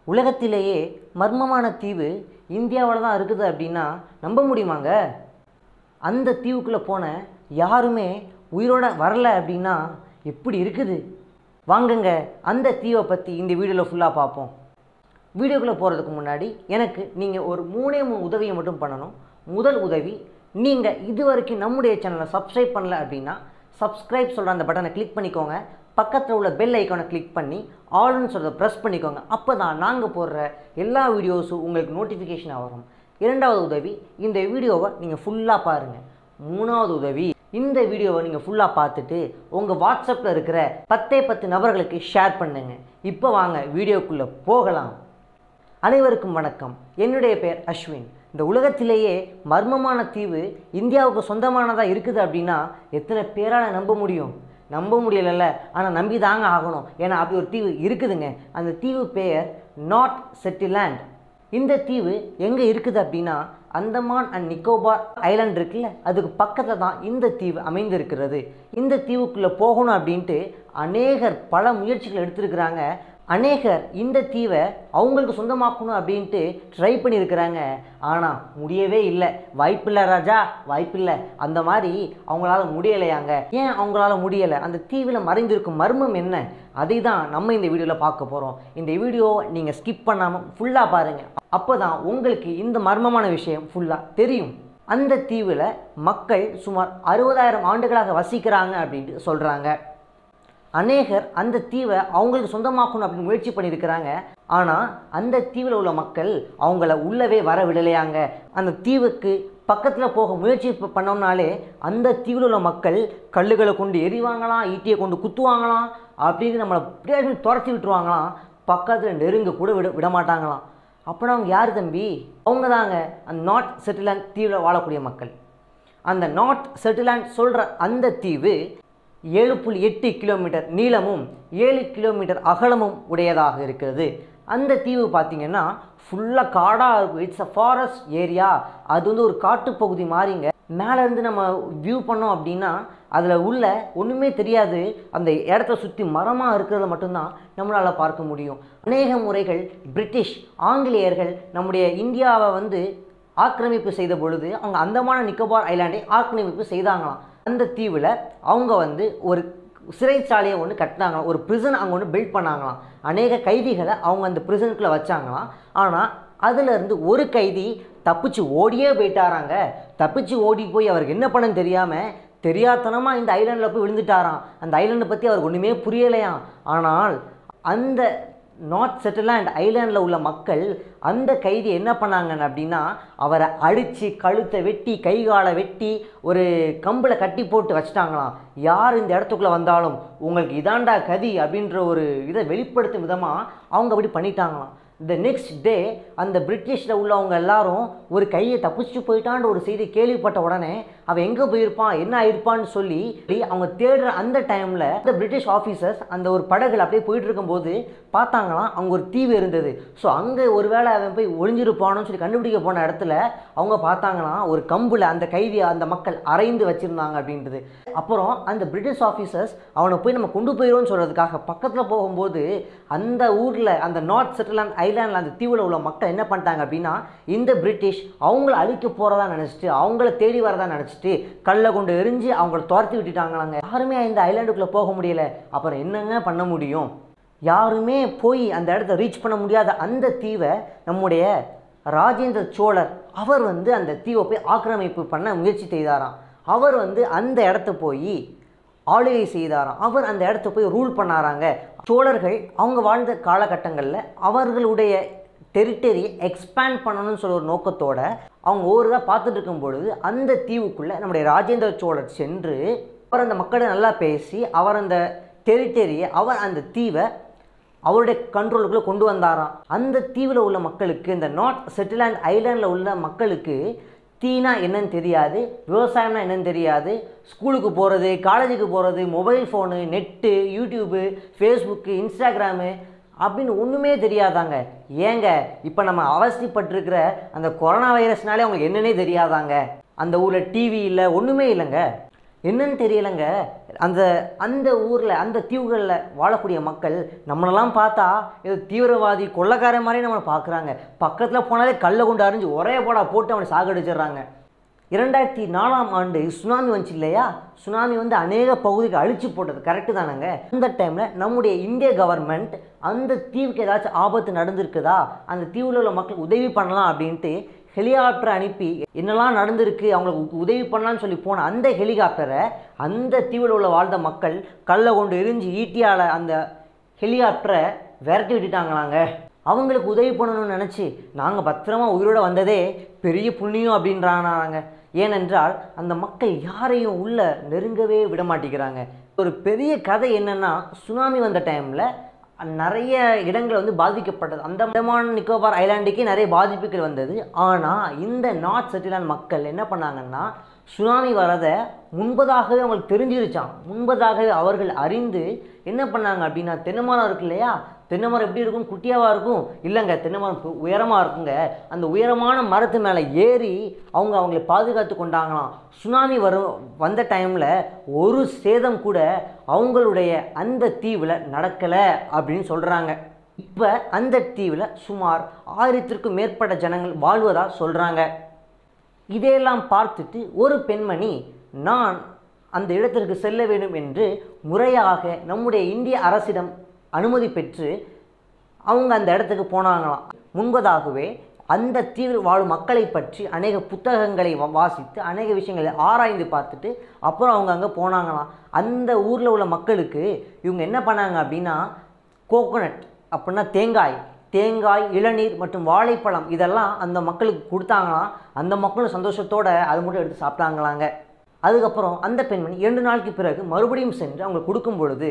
உலகத்திலேயே மர்மமான தீவு இந்தியாவில் தான் இருக்குது அப்படின்னா நம்ப முடியுமாங்க அந்த தீவுக்குள்ளே போன யாருமே உயிரோட வரல அப்படின்னா எப்படி இருக்குது வாங்குங்க அந்த தீவை பற்றி இந்த வீடியோவில் ஃபுல்லாக பார்ப்போம் வீடியோக்குள்ளே போகிறதுக்கு முன்னாடி எனக்கு நீங்கள் ஒரு மூணே மூணு உதவியை மட்டும் பண்ணணும் முதல் உதவி நீங்கள் இது வரைக்கும் நம்முடைய சேனலை சப்ஸ்கிரைப் பண்ணல அப்படின்னா சப்ஸ்கிரைப் சொல்கிற அந்த பட்டனை கிளிக் பண்ணிக்கோங்க பக்கத்தில் உள்ள பெல் ஐக்கானை கிளிக் பண்ணி ஆல்னு சொல்கிறத ப்ரெஸ் பண்ணிக்கோங்க அப்போ தான் நாங்கள் போடுற எல்லா வீடியோஸும் உங்களுக்கு நோட்டிஃபிகேஷனாக வரும் இரண்டாவது உதவி இந்த வீடியோவை நீங்கள் ஃபுல்லாக பாருங்கள் மூணாவது உதவி இந்த வீடியோவை நீங்கள் ஃபுல்லாக பார்த்துட்டு உங்கள் வாட்ஸ்அப்பில் இருக்கிற பத்தே பத்து நபர்களுக்கு ஷேர் பண்ணுங்க இப்போ வாங்க வீடியோக்குள்ளே போகலாம் அனைவருக்கும் வணக்கம் என்னுடைய பெயர் அஸ்வின் இந்த உலகத்திலேயே மர்மமான தீவு இந்தியாவுக்கு சொந்தமானதாக இருக்குது அப்படின்னா எத்தனை பேரால் நம்ப முடியும் நம்ப முடியலைல்ல ஆனால் நம்பி தாங்க ஆகணும் ஏன்னா அப்படி ஒரு தீவு இருக்குதுங்க அந்த தீவு பெயர் நார்த் செட்டிலேண்ட் இந்த தீவு எங்கே இருக்குது அப்படின்னா அந்தமான் அண்ட் நிக்கோபார் ஐலாண்ட் இருக்குல்ல அதுக்கு பக்கத்தில் தான் இந்த தீவு அமைந்திருக்கிறது இந்த தீவுக்குள்ளே போகணும் அப்படின்ட்டு அநேகர் பல முயற்சிகள் எடுத்திருக்கிறாங்க அநேகர் இந்த தீவை அவங்களுக்கு சொந்தமாக்கணும் அப்படின்ட்டு ட்ரை பண்ணியிருக்கிறாங்க ஆனால் முடியவே இல்லை வாய்ப்பில்லை ராஜா வாய்ப்பில்லை அந்த மாதிரி அவங்களால முடியலையாங்க ஏன் அவங்களால முடியலை அந்த தீவில் மறைந்திருக்கும் மர்மம் என்ன அதை தான் நம்ம இந்த வீடியோவில் பார்க்க போகிறோம் இந்த வீடியோவை நீங்கள் ஸ்கிப் பண்ணாமல் ஃபுல்லாக பாருங்கள் அப்போ தான் உங்களுக்கு இந்த மர்மமான விஷயம் ஃபுல்லாக தெரியும் அந்த தீவில் மக்கள் சுமார் அறுபதாயிரம் ஆண்டுகளாக வசிக்கிறாங்க அப்படின்ட்டு சொல்கிறாங்க அநேகர் அந்த தீவை அவங்களுக்கு சொந்தமாக்கணும் அப்படின்னு முயற்சி பண்ணியிருக்கிறாங்க ஆனால் அந்த தீவில் உள்ள மக்கள் அவங்கள உள்ளவே வர விடலையாங்க அந்த தீவுக்கு பக்கத்தில் போக முயற்சி ப- பண்ணோம்னாலே அந்த தீவில் உள்ள மக்கள் கல்லுகளை கொண்டு எறிவாங்களாம் ஈட்டியை கொண்டு குத்துவாங்களாம் அப்படின்னு நம்மளை அப்படியே துரத்தி விட்டுருவாங்களாம் பக்கத்தில் நெருங்க கூட விட விட மாட்டாங்களாம் அப்படின்னா அவங்க யார் தம்பி அவங்க தாங்க அந்த நார்த் செட்டிலாண்ட் தீவில் வாழக்கூடிய மக்கள் அந்த நார்த் செட்டிலாண்ட் சொல்கிற அந்த தீவு ஏழு புள்ளி எட்டு கிலோமீட்டர் நீளமும் ஏழு கிலோமீட்டர் அகலமும் உடையதாக இருக்கிறது அந்த தீவு பார்த்தீங்கன்னா ஃபுல்லாக காடாக இருக்கும் இட்ஸ் அ ஃபாரஸ்ட் ஏரியா அது வந்து ஒரு காட்டுப்பகுதி மாதிரிங்க மேலே இருந்து நம்ம வியூ பண்ணோம் அப்படின்னா அதில் உள்ள ஒன்றுமே தெரியாது அந்த இடத்த சுற்றி மரமாக இருக்கிறத மட்டும்தான் நம்மளால் பார்க்க முடியும் அநேக முறைகள் பிரிட்டிஷ் ஆங்கிலேயர்கள் நம்முடைய இந்தியாவை வந்து ஆக்கிரமிப்பு செய்த பொழுது அவங்க அந்தமான நிக்கோபார் ஐலாண்டை ஆக்கிரமிப்பு செய்தாங்களாம் அந்த தீவில் அவங்க வந்து ஒரு சிறைச்சாலையை ஒன்று கட்டினாங்களாம் ஒரு prison அங்கே ஒன்று பில்ட் பண்ணாங்களாம் அநேக கைதிகளை அவங்க அந்த ப்ரிசனுக்குள்ளே வச்சாங்களாம் ஆனால் அதிலிருந்து ஒரு கைதி தப்பிச்சு ஓடியே போயிட்டாராங்க தப்பிச்சு ஓடி போய் அவருக்கு என்ன பண்ணன்னு தெரியாமல் தெரியாத்தனமாக இந்த ஐலாண்டில் போய் விழுந்துட்டாராம் அந்த ஐலாண்டை பற்றி அவருக்கு ஒன்றுமே புரியலையாம் ஆனால் அந்த நார்த் செட்டிலாண்ட் ஐலாண்டில் உள்ள மக்கள் அந்த கைதி என்ன பண்ணாங்க அப்படின்னா அவரை அடித்து கழுத்தை வெட்டி கை காலை வெட்டி ஒரு கம்பில் கட்டி போட்டு வச்சிட்டாங்களாம் யார் இந்த இடத்துக்குள்ளே வந்தாலும் உங்களுக்கு இதாண்டா கதி அப்படின்ற ஒரு இதை வெளிப்படுத்தும் விதமாக அவங்க அப்படி பண்ணிட்டாங்களாம் த நெக்ஸ்ட் டே அந்த பிரிட்டிஷில் உள்ளவங்க எல்லாரும் ஒரு கையை தப்பிச்சு போயிட்டான்ற ஒரு செய்தி கேள்விப்பட்ட உடனே அவன் எங்கே போயிருப்பான் என்ன ஆயிருப்பான்னு சொல்லி அவங்க தேடுற அந்த டைமில் இந்த பிரிட்டிஷ் ஆஃபீஸர்ஸ் அந்த ஒரு படகுல அப்படியே போயிட்டு இருக்கும்போது பார்த்தாங்களாம் அங்கே ஒரு தீவு இருந்தது ஸோ அங்கே ஒருவேளை அவன் போய் ஒளிஞ்சிருப்பானு சொல்லி கண்டுபிடிக்க போன இடத்துல அவங்க பார்த்தாங்களாம் ஒரு கம்புல அந்த கைதியை அந்த மக்கள் அரைந்து வச்சுருந்தாங்க அப்படின்றது அப்புறம் அந்த பிரிட்டிஷ் ஆஃபீஸர்ஸ் அவனை போய் நம்ம கொண்டு போயிடுவோம்னு சொல்கிறதுக்காக பக்கத்தில் போகும்போது அந்த ஊரில் அந்த நார்த் செட்டிலாண்ட் ஐலாண்டில் அந்த தீவில் உள்ள மக்கள் என்ன பண்ணிட்டாங்க அப்படின்னா இந்த பிரிட்டிஷ் அவங்கள அழிக்க போகிறதா நினச்சிட்டு அவங்கள தேடி வரதா நினச்சிட்டு கல்லை கொண்டு எரிஞ்சு அவங்கள துரத்தி விட்டுட்டாங்களாங்க யாருமே இந்த ஐலாண்டுக்குள்ளே போக முடியல அப்புறம் என்னங்க பண்ண முடியும் யாருமே போய் அந்த இடத்த ரீச் பண்ண முடியாத அந்த தீவை நம்முடைய ராஜேந்திர சோழர் அவர் வந்து அந்த தீவை போய் ஆக்கிரமிப்பு பண்ண முயற்சி செய்தாராம் அவர் வந்து அந்த இடத்த போய் ஆளுகை செய்தாராம் அவர் அந்த இடத்த போய் ரூல் பண்ணாராங்க சோழர்கள் அவங்க வாழ்ந்த காலகட்டங்களில் அவர்களுடைய டெரிட்டரியை எக்ஸ்பேண்ட் பண்ணணும்னு சொல்ல ஒரு நோக்கத்தோட அவங்க ஒவ்வொருதாக பார்த்துட்டு இருக்கும் பொழுது அந்த தீவுக்குள்ளே நம்முடைய ராஜேந்திர சோழர் சென்று அவர் அந்த மக்களை நல்லா பேசி அவர் அந்த டெரிட்டரியை அவர் அந்த தீவை அவருடைய கண்ட்ரோலுக்குள்ளே கொண்டு வந்தாராம் அந்த தீவில் உள்ள மக்களுக்கு இந்த நார்த் செட்டிலாண்ட் ஐலாண்டில் உள்ள மக்களுக்கு தீனா என்னன்னு தெரியாது விவசாயம்னா என்னன்னு தெரியாது ஸ்கூலுக்கு போகிறது காலேஜுக்கு போகிறது mobile phone net YouTube Facebook Instagram அப்படின்னு ஒன்றுமே தெரியாதாங்க ஏங்க இப்போ நம்ம அவஸ்திப்பட்டிருக்கிற அந்த கொரோனா வைரஸ்னாலே அவங்களுக்கு என்னன்னே தெரியாதாங்க அந்த ஊரில் டிவி இல்லை ஒன்றுமே இல்லைங்க என்னன்னு தெரியலைங்க அந்த அந்த ஊரில் அந்த தீவுகளில் வாழக்கூடிய மக்கள் நம்மளெல்லாம் பார்த்தா இது தீவிரவாதி கொள்ளக்கார மாதிரி நம்மளை பார்க்குறாங்க பக்கத்தில் போனாலே கல்லை கொண்டு அரிஞ்சு ஒரே போடா போட்டு அவனை சாகடிச்சிடுறாங்க இரண்டாயிரத்தி நாலாம் ஆண்டு சுனாமி வந்துச்சு இல்லையா சுனாமி வந்து அநேக பகுதிக்கு அழிச்சு போட்டது கரெக்டு தானங்க அந்த டைமில் நம்முடைய இந்திய கவர்மெண்ட் அந்த தீவுக்கு ஏதாச்சும் ஆபத்து நடந்திருக்குதா அந்த தீவில் உள்ள மக்களுக்கு உதவி பண்ணலாம் அப்படின்ட்டு ஹெலிகாப்டர் அனுப்பி என்னெல்லாம் நடந்திருக்கு அவங்களுக்கு உ- உதவி பண்ணலாம்னு சொல்லி போன அந்த ஹெலிகாப்டரை அந்த தீவில் உள்ள வாழ்ந்த மக்கள் கல்லை கொண்டு எரிஞ்சு ஈட்டியால் அந்த ஹெலிகாப்டரை விரட்டி விட்டுட்டாங்களாங்க அவங்களுக்கு உதவி பண்ணணும்னு நினச்சி நாங்கள் பத்திரமா உயிரோட வந்ததே பெரிய புண்ணியம் அப்படின்றாங்க ஏனென்றால் அந்த மக்கள் யாரையும் உள்ள நெருங்கவே விட மாட்டேங்கிறாங்க ஒரு பெரிய கதை என்னன்னா சுனாமி வந்த டைமில் நிறைய இடங்கள் வந்து பாதிக்கப்பட்டது அந்த அந்தமான் நிக்கோபார் ஐலாண்டுக்கே நிறைய பாதிப்புகள் வந்தது ஆனால் இந்த நார்த் செட்டிலாண்ட் மக்கள் என்ன பண்ணாங்கன்னா சுனாமி வரதை முன்பதாகவே அவங்களுக்கு தெரிஞ்சிருச்சான் முன்பதாகவே அவர்கள் அறிந்து என்ன பண்ணாங்க அப்படின்னா தென்னை மரம் இருக்கு இல்லையா தென்னை மரம் எப்படி இருக்கும் குட்டியாவாக இருக்கும் இல்லைங்க தென்னை மரம் உயரமாக இருக்குங்க அந்த உயரமான மரத்து மேலே ஏறி அவங்க அவங்களை பாதுகாத்து கொண்டாங்களாம் சுனாமி வரும் வந்த டைமில் ஒரு சேதம் கூட அவங்களுடைய அந்த தீவில் நடக்கலை அப்படின்னு சொல்கிறாங்க இப்போ அந்த தீவில் சுமார் ஆயிரத்திற்கும் மேற்பட்ட ஜனங்கள் வாழ்வதா சொல்கிறாங்க இதையெல்லாம் பார்த்துட்டு ஒரு பெண்மணி நான் அந்த இடத்திற்கு செல்ல வேண்டும் என்று முறையாக நம்முடைய இந்திய அரசிடம் அனுமதி பெற்று அவங்க அந்த இடத்துக்கு போனாங்களாம் முன்பதாகவே அந்த தீவில் வாழும் மக்களை பற்றி அநேக புத்தகங்களை வா- வாசித்து அநேக விஷயங்களை ஆராய்ந்து பார்த்துட்டு அப்புறம் அவங்க அங்கே போனாங்களாம் அந்த ஊரில் உள்ள மக்களுக்கு இவங்க என்ன பண்ணாங்க அப்படின்னா கோகோனட் அப்படின்னா தேங்காய் தேங்காய் இளநீர் மற்றும் வாழைப்பழம் இதெல்லாம் அந்த மக்களுக்கு கொடுத்தாங்களாம் அந்த மக்களும் சந்தோஷத்தோட அது மட்டும் எடுத்து சாப்பிட்டாங்களாங்க அதுக்கப்புறம் அந்த பெண்மணி இரண்டு நாளுக்கு பிறகு மறுபடியும் சென்று அவங்க கொடுக்கும் பொழுது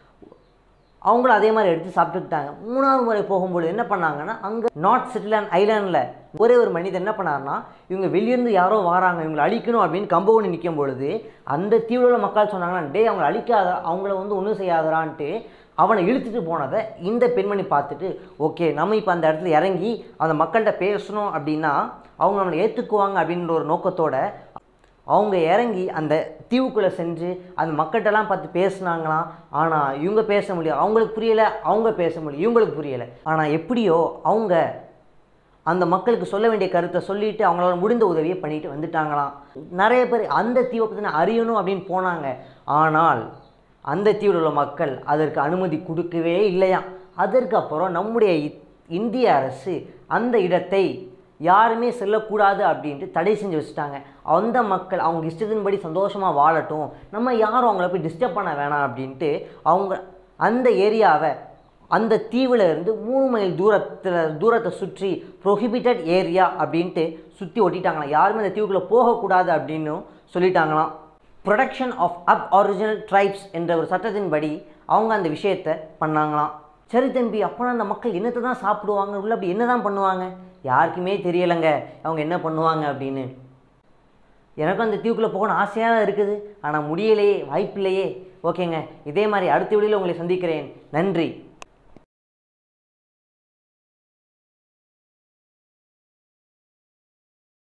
அவங்களும் அதே மாதிரி எடுத்து சாப்பிட்டுக்கிட்டாங்க மூணாவது முறை போகும்பொழுது என்ன பண்ணாங்கன்னா அங்கே நார்த் சிட்டிலாண்ட் ஐலாண்டில் ஒரே ஒரு மனிதன் என்ன பண்ணாருன்னா இவங்க வெளியிருந்து யாரோ வராங்க இவங்களை அழிக்கணும் அப்படின்னு கம்பவுண்டு நிற்கும் பொழுது அந்த தீவில் உள்ள மக்கள் சொன்னாங்கன்னா டேய் அவங்களை அழிக்காத அவங்கள வந்து ஒன்றும் செய்யாதரான்ட்டு அவனை இழுத்துட்டு போனதை இந்த பெண்மணி பார்த்துட்டு ஓகே நம்ம இப்போ அந்த இடத்துல இறங்கி அந்த மக்கள்கிட்ட பேசணும் அப்படின்னா அவங்க நம்மளை ஏற்றுக்குவாங்க அப்படின்ற ஒரு நோக்கத்தோட அவங்க இறங்கி அந்த தீவுக்குள்ளே சென்று அந்த மக்கள்கிட்டலாம் பார்த்து பேசுனாங்களாம் ஆனால் இவங்க பேச முடியும் அவங்களுக்கு புரியலை அவங்க பேச முடியும் இவங்களுக்கு புரியலை ஆனால் எப்படியோ அவங்க அந்த மக்களுக்கு சொல்ல வேண்டிய கருத்தை சொல்லிட்டு அவங்களால முடிந்த உதவியை பண்ணிட்டு வந்துட்டாங்களாம் நிறைய பேர் அந்த தீவை பற்றின அறியணும் அப்படின்னு போனாங்க ஆனால் அந்த தீவில் உள்ள மக்கள் அதற்கு அனுமதி கொடுக்கவே இல்லையாம் அதற்கு அப்புறம் நம்முடைய இ- இந்திய அரசு அந்த இடத்தை யாருமே செல்லக்கூடாது அப்படின்ட்டு தடை செஞ்சு வச்சுட்டாங்க அந்த மக்கள் அவங்க இஷ்டத்தின்படி சந்தோஷமாக வாழட்டும் நம்ம யாரும் அவங்கள போய் டிஸ்டர்ப் பண்ண வேணாம் அப்படின்ட்டு அவங்க அந்த ஏரியாவை அந்த தீவில் இருந்து மூணு மைல் தூரத்தில் தூரத்தை சுற்றி ப்ரொஹிபிட்டட் ஏரியா அப்படின்ட்டு சுற்றி ஒட்டிட்டாங்களாம் யாருமே அந்த தீவுக்குள்ளே போகக்கூடாது அப்படின்னு சொல்லிட்டாங்களாம் protection of aboriginal tribes என்ற ஒரு சட்டத்தின்படி அவங்க அந்த விஷயத்தை பண்ணாங்களாம் சரி தம்பி அப்போனா அந்த மக்கள் என்னத்தை தான் சாப்பிடுவாங்க உள்ள அப்படி என்ன தான் பண்ணுவாங்க யாருக்குமே தெரியலைங்க அவங்க என்ன பண்ணுவாங்க அப்படின்னு எனக்கும் அந்த தீவுக்குள்ளே போகணும் ஆசையாக தான் இருக்குது ஆனால் முடியலையே வாய்ப்பில்லையே ஓகேங்க இதே மாதிரி அடுத்த வீடியோவில் உங்களை சந்திக்கிறேன் நன்றி